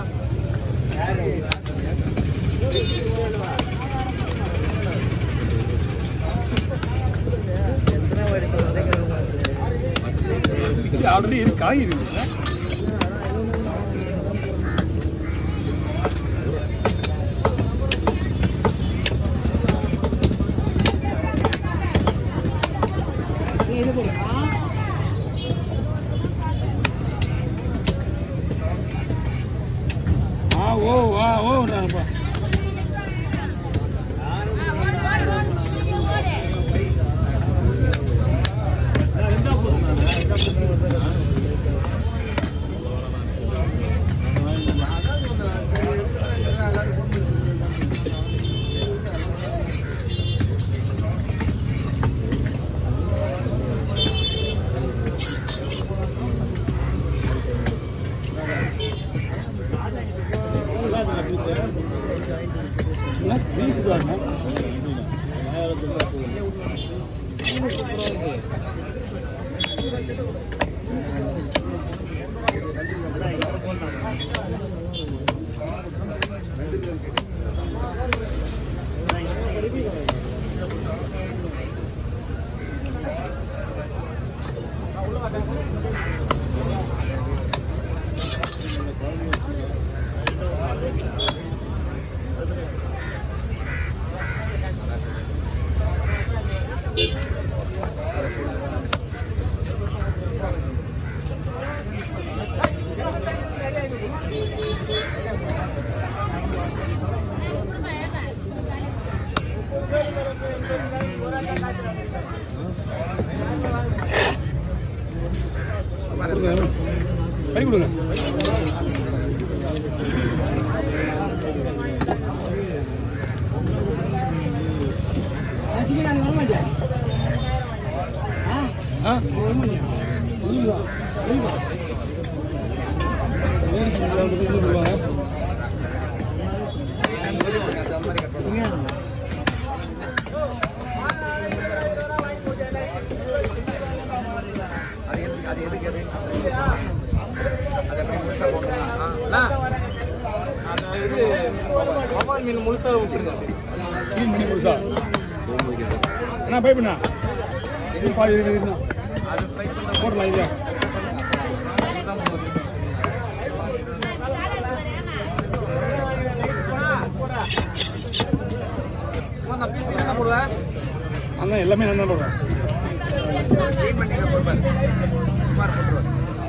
Already இருக்கு காய் இருக்கு ஆ ஓ ஆ ஓ நான்ப்பா என்ன பீஸ் பாருங்க கொடுங்க கை கொடுங்க ஆ புரியுதா புரியுதா வேறு சில கொடுவாங்க அது எது- அது எதுக்கு எது அது எப்படி முழுசா போடணுமா இது வவ்வால் மீன் முழுசாக விட்டுருங்க க்ளீன் பண்ணி முழுசா அண்ணா பை பண்ணா இது பாதி இருக்குது இன்னும் அது ஃப்ரை பண்ண போடலாம் இல்லையா நான் பீஸ் என்ன போடுவேன் அண்ணா எல்லாமே நான் தான் போடுறேன் க்ளீன் பண்ணி தான் போடுவார் சுமார் போட்டுருவார்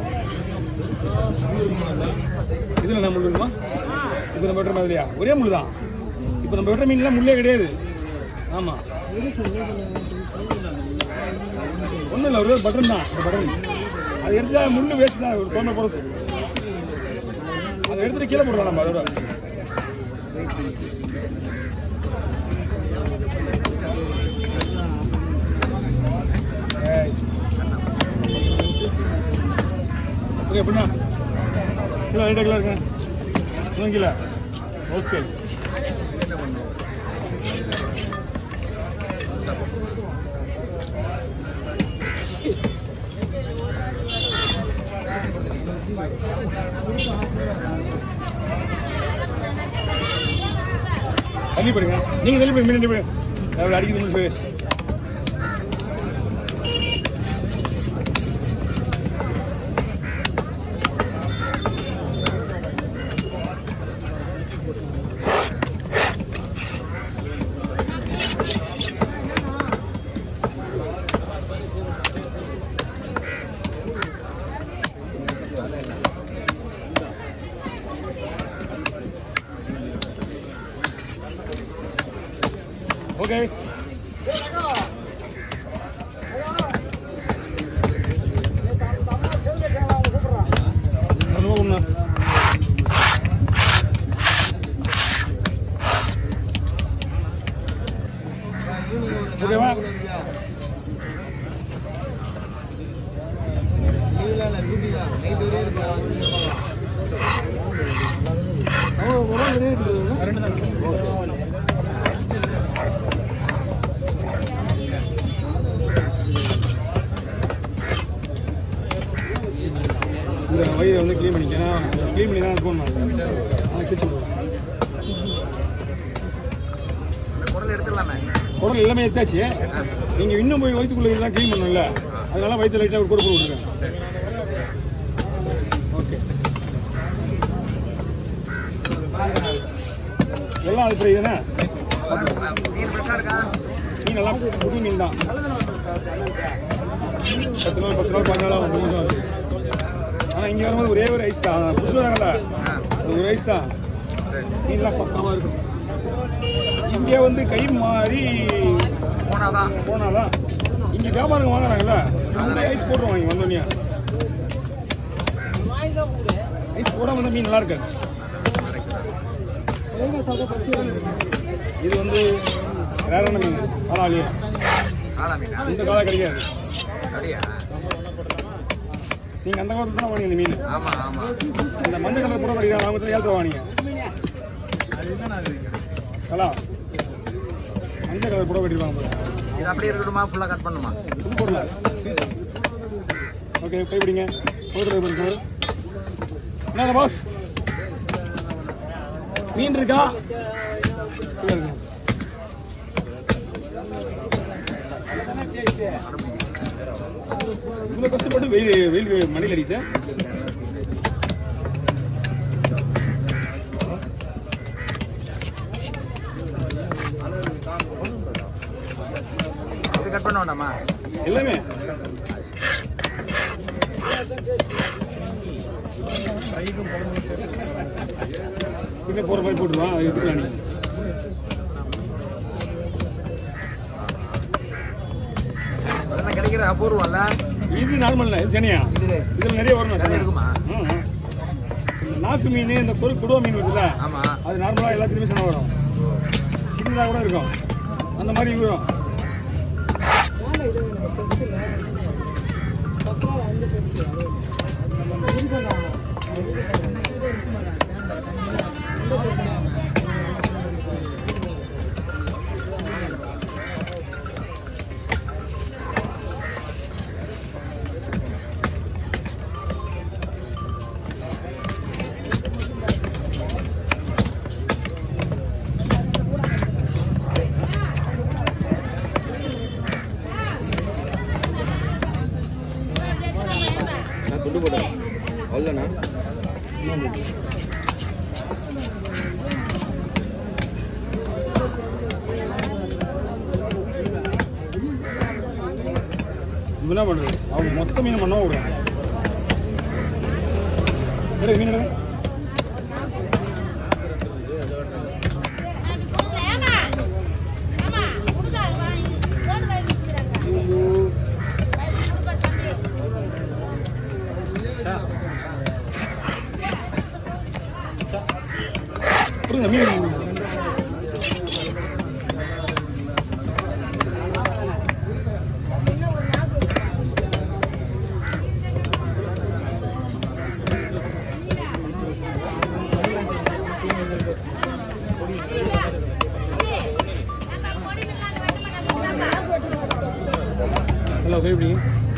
இதில் என்ன முள் இருக்குமா இப்போ நம்ம வெட்டுற மாதிரியா ஒரே முள் தான் இப்போ நம்ம வெட்டுற மீன்லாம் முள்ளே கிடையாது ஆமாம் ஒன்றும் இல்லை ஒரு பட்டன் தான் இந்த பட்டன் அது எடுத்தா முள் வேஸ்ட் தான் ஒரு தோணை போடுறது அதை எடுத்துட்டு கீழே போடலாம் நம்ம அதோட ஏய். ஓகே எப்படின்னா கிலோ ரெண்டு கிலோ இருக்குங்க மூணு கிலோ ஓகே என்ன பண்ணுவோம் தள்ளி போடுங்க நீங்கள் தள்ளி போய் மீன் போய் எவ்வளோ அடிக்குது முள் ஃபேஸ் ஓகே ஒன்று ஓகேவா ரெண்டு தான் இந்த வயிறை வந்து க்ளீன் பண்ணிக்கணும் க்ளீன் பண்ணி தான் இருக்கணும் ஆனால் கிச்சு போடும் அந்த குடல் எடுத்துடலாமே குடல் எல்லாமே எடுத்தாச்சு நீங்கள் இன்னும் போய் வயிற்றுக்குள்ள எல்லாம் க்ளீன் பண்ணணும்ல அதனால வயிற்று லைட்டாக ஒரு கூட கூட விட்டுருக்கேன் சரி ஓகே எல்லாம் அது ஃப்ரை தானே மீன் ஃப்ரெஷ்ஷாக இருக்கா மீன் எல்லாம் புது மீன் தான் பத்து நாள் பத்து நாள் பதினாலு நாள் மூணு ஆகுது ஆனால் இங்கே வரும்போது ஒரே ஒரு ஐஸ் தான் புதுசு வராங்கல்ல ஆ அது ஒரு ஐஸ் தான் சரி மீன்லாம் பக்காவாக இருக்கும் இங்கே வந்து கை மாறி போனாதான் போனாதான் இங்கே வியாபாரம் வாங்குறாங்கல்ல அந்த ஐஸ் போட்டுருவாங்க இங்க வந்தோடனே ஐஸ் போடாம வந்து மீன் நல்லா இருக்காது இது வந்து ரேரான மீன் காலாளி காலா மீனா இந்த காலம் கிடைக்காது அப்படியா நீங்க அந்த காலத்துல தான் வாங்கின இந்த மீன் ஆமா ஆமா இந்த மஞ்சள் கலர் கூட கிடையாது அவங்க ஏழு வாங்கினீங்க கலா மஞ்சள் கலர் கூட வெட்டிருவாங்க பாரு. இது அப்படியே இருக்கட்டுமா ஃபுல்லாக கட் பண்ணுமா இது போடல ஓகே கை பிடிங்க போட்டு பிடிங்க என்ன பாஸ் மீன் இருக்கா கீழ இருக்கு. இவ்வளவு கஷ்டப்பட்டு வெயில் வெயில் மணியில் அடிச்ச இது கட் பண்ண வேண்டாமா எல்லாமே இங்கே போகிற மாதிரி போட்டுருவான் அதை எடுத்துக்கலாம் நீங்க அதெல்லாம் கிடைக்கிற அபூர்வம்ல இது நார்மல் இது சனியா இது இதில் நிறைய வரணும் நிறைய இருக்குமா? ம், ம். இந்த நாக்கு மீன் இந்த கொரு குடுவ மீன் இருக்குல்ல ஆமா அது நார்மலாக எல்லாத்துலேயுமே சனம் வரும் சின்னதாக கூட இருக்கும் அந்த மாதிரி வரும் துண்டு போடு அவ்வளோண்ணா இது என்ன பண்ணுறது அவங்க மொத்த மீன் பண்ண விடுறாங்க எடுங்க மீன் எடுங்க ஐயோ. கொடுங்க மீன் கொடுங்க. ஹலோ கை பிடிங்க